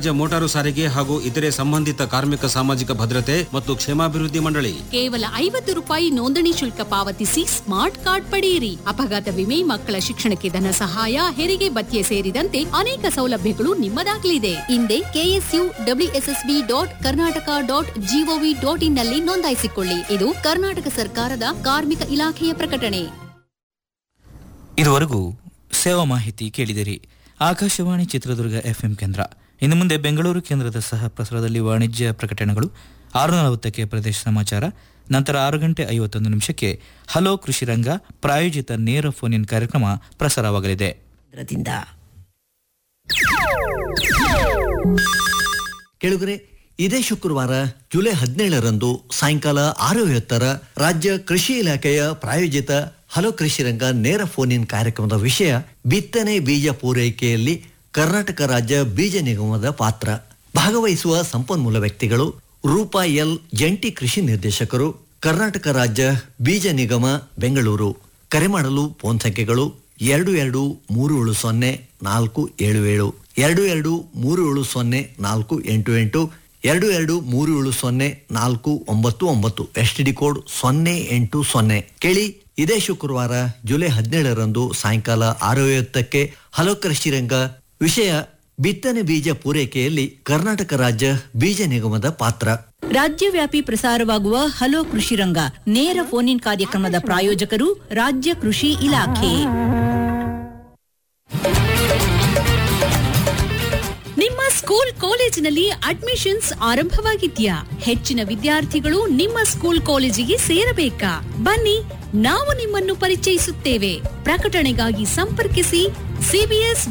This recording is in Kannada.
ರಾಜ್ಯ ಮೋಟಾರು ಸಾರಿಗೆ ಹಾಗೂ ಇತರೆ ಸಂಬಂಧಿತ ಕಾರ್ಮಿಕ ಸಾಮಾಜಿಕ ಭದ್ರತೆ ಮತ್ತು ಕ್ಷೇಮಾಭಿವೃದ್ಧಿ ಮಂಡಳಿ ಕೇವಲ ಐವತ್ತು ರೂಪಾಯಿ ನೋಂದಣಿ ಶುಲ್ಕ ಪಾವತಿಸಿ ಸ್ಮಾರ್ಟ್ ಕಾರ್ಡ್ ಪಡೆಯಿರಿ ಅಪಘಾತ ವಿಮೆ ಮಕ್ಕಳ ಶಿಕ್ಷಣಕ್ಕೆ ಧನ ಸಹಾಯ ಹೆರಿಗೆ ಭತ್ಯೆ ಸೇರಿದಂತೆ ಅನೇಕ ಸೌಲಭ್ಯಗಳು ನಿಮ್ಮದಾಗಲಿದೆ ಹಿಂದೆ K S U W S S B dot Karnataka dot G O V dot in ನಲ್ಲಿ ನೋಂದಾಯಿಸಿಕೊಳ್ಳಿ ಇದು ಕರ್ನಾಟಕ ಸರ್ಕಾರದ ಕಾರ್ಮಿಕ ಇಲಾಖೆಯ ಪ್ರಕಟಣೆ ಇದುವರೆಗೂ ಸೇವಾ ಮಾಹಿತಿ ಕೇಳಿದಿರಿ ಆಕಾಶವಾಣಿ ಚಿತ್ರದುರ್ಗ ಎಫ್ಎಂ ಕೇಂದ್ರ ಇನ್ನು ಮುಂದೆ ಬೆಂಗಳೂರು ಕೇಂದ್ರದ ಸಹ ಪ್ರಸಾರದಲ್ಲಿ ವಾಣಿಜ್ಯ ಪ್ರಕಟಣೆಗಳು ಆರು ನಲವತ್ತಕ್ಕೆ ಪ್ರದೇಶ ಸಮಾಚಾರ ನಂತರ ಆರು ಗಂಟೆ ಐವತ್ತೊಂದು ನಿಮಿಷಕ್ಕೆ ಹಲೋ ಕೃಷಿ ರಂಗ ಪ್ರಾಯೋಜಿತ ನೇರ ಫೋನ್ ಇನ್ ಕಾರ್ಯಕ್ರಮ ಪ್ರಸಾರವಾಗಲಿದೆ ಕೇಂದ್ರದಿಂದ ಕೆಳಗರೆ ಇದೇ ಶುಕ್ರವಾರ ಜುಲೈ ಹದಿನೇಳರಂದು ಸಾಯಂಕಾಲ ಆರು ಐವತ್ತರ ರಾಜ್ಯ ಕೃಷಿ ಇಲಾಖೆಯ ಪ್ರಾಯೋಜಿತ ಹಲೋ ಕೃಷಿ ರಂಗ ನೇರ ಫೋನ್ ಇನ್ ಕಾರ್ಯಕ್ರಮದ ವಿಷಯ ಬಿತ್ತನೆ ಬೀಜ ಪೂರೈಕೆಯಲ್ಲಿ ಕರ್ನಾಟಕ ರಾಜ್ಯ ಬೀಜ ನಿಗಮದ ಪಾತ್ರ ಭಾಗವಹಿಸುವ ಸಂಪನ್ಮೂಲ ವ್ಯಕ್ತಿಗಳು ರೂಪಾ ಎಲ್ ಜಂಟಿ ಕೃಷಿ ನಿರ್ದೇಶಕರು ಕರ್ನಾಟಕ ರಾಜ್ಯ ಬೀಜ ನಿಗಮ ಬೆಂಗಳೂರು ಕರೆ ಮಾಡಲು ಫೋನ್ ಸಂಖ್ಯೆಗಳು ಎರಡು ಎರಡು ಮೂರು ಏಳು ಸೊನ್ನೆ ನಾಲ್ಕು ಏಳು ಏಳು ಎರಡು ಎರಡು ಮೂರು ಏಳು ಸೊನ್ನೆ ನಾಲ್ಕು ಎಂಟು ಎಂಟು ಎರಡು ಎರಡು ಮೂರು ಏಳು ಸೊನ್ನೆ ನಾಲ್ಕು ಒಂಬತ್ತು ಒಂಬತ್ತು ಎಸ್ ಟಿ ಡಿ ಕೋಡ್ ಸೊನ್ನೆ ಎಂಟು ಸೊನ್ನೆ ಕೇಳಿ ಇದೇ ಶುಕ್ರವಾರ ಜುಲೈ ಹದಿನೇಳರಂದು ಸಾಯಂಕಾಲ ಆರು ಐವತ್ತಕ್ಕೆ ಹಲೋ ಕೃಷಿರಂಗ ವಿಷಯ ಬಿತ್ತನೆ ಬೀಜ ಪೂರೈಕೆಯಲ್ಲಿ ಕರ್ನಾಟಕ ರಾಜ್ಯ ಬೀಜ ನಿಗಮದ ಪಾತ್ರ ರಾಜ್ಯವ್ಯಾಪಿ ಪ್ರಸಾರವಾಗುವ ಹಲೋ ಕೃಷಿ ರಂಗ ನೇರ ಫೋನ್ ಇನ್ ಕಾರ್ಯಕ್ರಮದ ಪ್ರಾಯೋಜಕರು ರಾಜ್ಯ ಕೃಷಿ ಇಲಾಖೆ ನಿಮ್ಮ ಸ್ಕೂಲ್ ಕಾಲೇಜಿನಲ್ಲಿ ಅಡ್ಮಿಷನ್ಸ್ ಆರಂಭವಾಗಿದ್ಯಾ ಹೆಚ್ಚಿನ ವಿದ್ಯಾರ್ಥಿಗಳು ನಿಮ್ಮ ಸ್ಕೂಲ್ ಕಾಲೇಜಿಗೆ ಸೇರಬೇಕಾ ಬನ್ನಿ ನಾವು ನಿಮ್ಮನ್ನು ಪರಿಚಯಿಸುತ್ತೇವೆ ಪ್ರಕಟಣೆಗಾಗಿ ಸಂಪರ್ಕಿಸಿ ಸಿಬಿಎಸ್